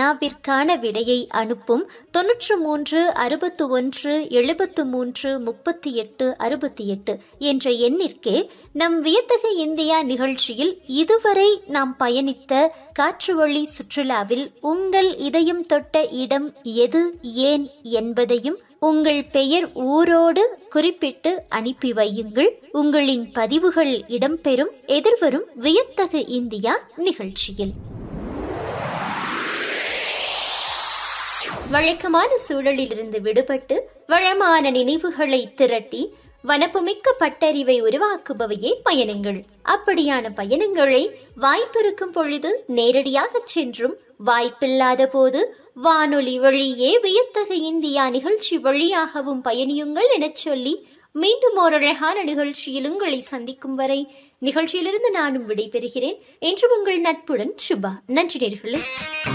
வினாவிற்கான விடையை அனுப்பும் தொன்னூற்று மூன்று அறுபத்து ஒன்று எழுபத்து மூன்று முப்பத்தி எட்டு அறுபத்தி எட்டு என்ற எண்ணிற்கே நம் வியத்தகு இந்தியா நிகழ்ச்சியில் இதுவரை நாம் பயணித்த காற்றுவழி சுற்றுலாவில் உங்கள் இதயம் தொட்ட இடம் எது ஏன் என்பதையும் உங்கள் பெயர் ஊரோடு குறிப்பிட்டு அனுப்பி வையுங்கள் உங்களின் பதிவுகள் இடம்பெறும் எதிர்வரும் வியத்தகு இந்தியா நிகழ்ச்சியில் வழக்கமான சூழலிலிருந்து விடுபட்டு வளமான நினைவுகளை திரட்டி வனப்புமிக்க பட்டறிவை உருவாக்குபவையே பயணங்கள் அப்படியான பயணங்களை வாய்ப்பிருக்கும் பொழுது நேரடியாகச் சென்றும் வாய்ப்பில்லாத போது வானொலி வழியே வியத்தகு இந்தியா நிகழ்ச்சி வழியாகவும் பயணியுங்கள் எனச் சொல்லி மீண்டும் ஒரு அழகான நிகழ்ச்சியில் உங்களை சந்திக்கும் வரை நிகழ்ச்சியிலிருந்து நானும் விடைபெறுகிறேன் என்று உங்கள் நட்புடன் சுபா நன்றி நேர்களே